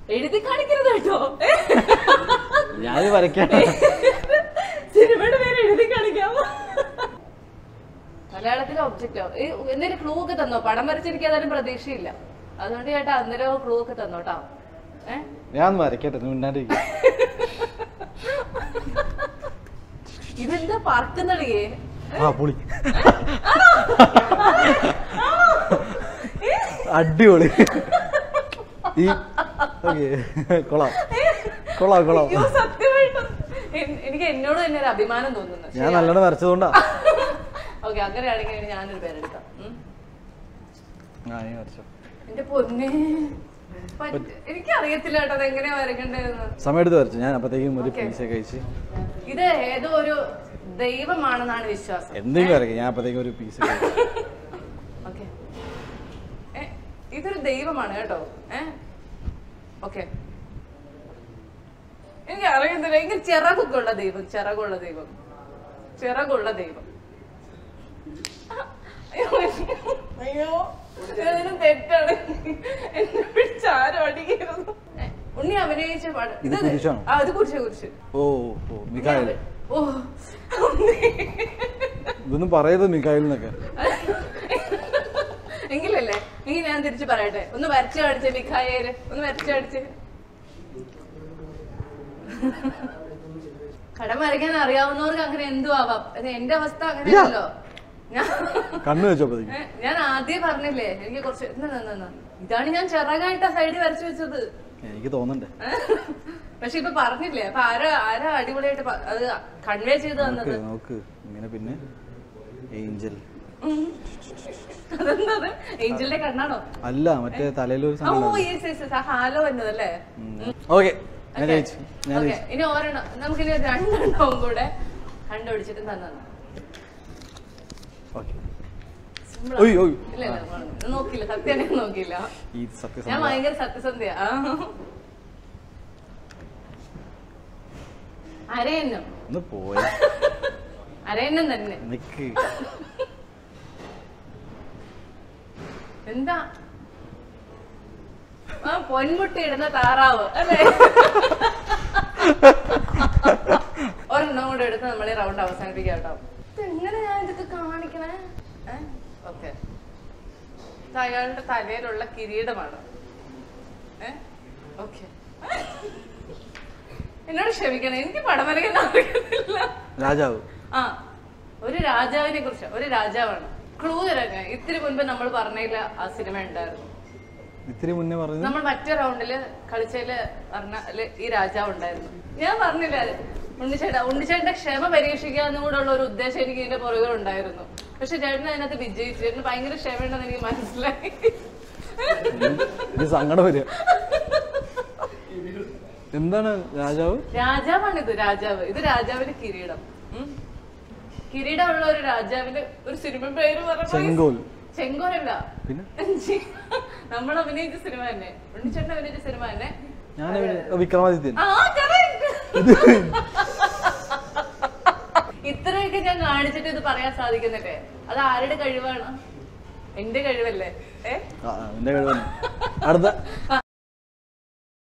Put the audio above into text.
എഴുതി കാണിക്കരുത് കേട്ടോ ഞാൻ വരയ്ക്കാൻ സിനിമയുടെ പേര് എഴുതി കാണിക്കാമോ മലയാളത്തിലെ ഒബ്ജക്റ്റോ എന്തെങ്കിലും ക്ലൂ ഒക്കെ തന്നോ പടം വരച്ചെനിക്ക് ഏതായാലും പ്രതീക്ഷയില്ല അതുകൊണ്ട് ചേട്ടാ അന്നേരം ക്ലൂ ഒക്കെ തന്നോട്ടാ ഏഹ് ഞാൻ ഒന്ന് വരയ്ക്കട്ടെ നീ മിണ്ടാണ്ടിരിക്കും ഇതെന്താ പറക്കുന്നടിയേ ആ പൊളി അടിപൊളി ഈ ഓക്കെ കൊള്ളാം കൊള്ളാം കൊള്ളാം അയ്യോ സത്യമായിട്ടും എൻ- എനിക്ക് എന്നോട് തന്നെ ഒരു അഭിമാനം തോന്നുന്നു ഞാൻ നല്ലോണം വരച്ചതുകൊണ്ടാ ഓക്കെ അങ്ങനെയാണെങ്കിൽ ഇനി ഞാനൊരു പേരെടുക്കാം ഉം. ആ നീ വരച്ചോ എന്റെ പൊന്നെ പറ്റ- എനിക്ക് അറിയത്തില്ല കേട്ടോ അത് എങ്ങനെയാ വരയ്ക്കേണ്ടതെന്ന് സമയം എടുത്ത് വരച്ചു ഞാൻ അപ്പത്തേക്കും ഒരു Okay. പീസ കഴിച്ച് ഇത് ഏതോ ഒരു ദൈവമാണെന്നാണ് വിശ്വാസം എന്തെങ്കിലും വരയ്ക്കും ഞാൻ അപ്പത്തേക്കും ഒരു പീസ് കഴിച്ചു ഓക്കെ ഇതൊരു ദൈവമാണ് കേട്ടോ ഏ ഓക്കെ എനിക്ക് അറിയുന്നില്ല എനിക്ക് ചിറകൊക്കെ ഉള്ള ദൈവം ചിറകുള്ള ദൈവം ചിറകുള്ള ദൈവം അയ്യോ, അയ്യോ ഇതിന് തെറ്റാണ് എന്നെ പിടിച്ച് ആരും അടിക്കരുത് ഏ, ഉണ്ണി അഭിനയിച്ച പാട് ഇത് കുരിശാണോ? ആ ഇത് കുരിശ് കുരിശ് ഓ ഓ മിക്കായൽ ഓ ഉണ്ണി. ഇതൊന്നും പറയരുത് മിക്കായൽ എന്നൊക്കെ എങ്കിലല്ലേ എങ്കിൽ ഞാൻ തിരിച്ചു പറയട്ടെ ഒന്ന് വരച്ചു കാണിച്ചേ മിഖായേര് ഒന്ന് വരച്ചു കാണിച്ചേ കടം വരയ്ക്കാൻ അറിയാവുന്നവർക്ക് അങ്ങനെ എന്തു ആവാം അത് എന്റെ അവസ്ഥ അങ്ങനെയല്ലോ ഞാൻ കണ്ണു വെച്ചോ അപ്പത്തേക്കും ഏ, ഞാൻ ആദ്യം പറഞ്ഞില്ലേ എനിക്ക് കുറച്ച് എന്നാ, എന്നാ, എന്നാ. ഇതാണ് ഞാൻ ചിറകായിട്ടാ സൈഡിൽ വരച്ചു വെച്ചത് എനിക്ക് തോന്നണ്ടേ പക്ഷെ ഇപ്പൊ പറഞ്ഞില്ലേ അപ്പൊ ആരാ ആരാ അടിപൊളിയായിട്ട് പ- അത് കൺവേ ചെയ്ത് തന്നത് നോക്ക് നോക്ക് ഇങ്ങനെ പിന്നെ ഏഞ്ചൽ അതെന്താ അത്? ഏഞ്ചലിന്റെ കണ്ണാണോ അല്ല മറ്റേ തലയിലൊരു ഓ സാധനം യെസ് യെസ് ആ ഹാലോ എന്നതല്ലേ ഓക്കെ ഞാൻ Okay. ജയിച്ചു ഞാൻ Okay, ജയിച്ചു ഇനി ഒരെണ്ണം നമുക്കിനി രണ്ടെണ്ണവും കൂടെ കണ്ടുപിടിച്ചിട്ട് തന്നെ ഓക്കെ ഒയ്, ഒയ്. ഇല്ല ഇല്ല ഞാൻ നോക്കില്ല സത്യം ഞാൻ നോക്കില്ല ഈ ഞാൻ സത്യസന്ധ ഭയങ്കര സത്യസന്ധയാ ആ. അരയന്നം ഒന്ന് പോയ അരയന്നം തന്നെ നിക്ക് എന്താ ആ പൊൻമുട്ടി ഇടുന്ന താറാവ് അല്ലേ ഒരെണ്ണം കൂടെ എടുത്ത് നമ്മൾ ഈ റൗണ്ട് അവസാനിപ്പിക്കാം കേട്ടോ എങ്ങനെ ഞാൻ ഇതൊക്കെ കാണിക്കണേ ഓക്കെ അയാളുടെ തലയിലുള്ള കിരീടമാണ് ഏ ഓക്കെ എന്നോട് ക്ഷമിക്കണം എനിക്ക് പടം വരയ്ക്കാൻ അറിയുന്നില്ല രാജാവ് ആ ഒരു രാജാവിനെ കുറിച്ച് ഒരു രാജാവാണ് ക്ലൂ തരാം ഞാൻ ഇത്തിരി മുൻപ് നമ്മൾ പറഞ്ഞില്ല ആ സിനിമ ഉണ്ടായിരുന്നു ഇത്തിരി മുന്നേ പറഞ്ഞത് നമ്മൾ മറ്റേ റൗണ്ടില് കളിച്ചതില് പറഞ്ഞ ഈ രാജാവ് ഉണ്ടായിരുന്നു ഞാൻ പറഞ്ഞില്ല ഉണ്ണിച്ചേട്ടാ ഉണ്ണിച്ചേട്ടന്റെ ക്ഷമ പരീക്ഷിക്കാന്നും കൂടെ ഉള്ള ഒരു ഉദ്ദേശം എനിക്ക് ഇതിന്റെ പുറകെ ഉണ്ടായിരുന്നു പക്ഷെ ചേട്ടൻ അതിനകത്ത് വിജയിച്ചു ചേട്ടന് ഭയങ്കര ക്ഷമയുണ്ടെന്ന് എനിക്ക് മനസ്സിലായി ഇത് സങ്കടം വരിക എന്താണ് രാജാവ് രാജാവാണിത് രാജാവ് ഇത് രാജാവിന്റെ കിരീടം ഉം. കിരീടമുള്ള ഒരു രാജാവിന്റെ ഒരു സിനിമ പേര് പറഞ്ഞു ചെങ്കോൽ ചെങ്കോലല്ല പിന്നെ നമ്മൾ അഭിനയിച്ച സിനിമ തന്നെ ഉണ്ണിച്ചേട്ടൻ അഭിനയിച്ച സിനിമ തന്നെ ഞാൻ വിക്രമാദിത്യൻ ആ correct. ഇത്രയൊക്കെ ഞാൻ കാണിച്ചിട്ട് ഇത് പറയാൻ സാധിക്കുന്നില്ലേ അത് ആരുടെ കഴിവാണ് എന്റെ കഴിവല്ലേ ഏ ആ എന്റെ കഴിവാണ് അടുത്ത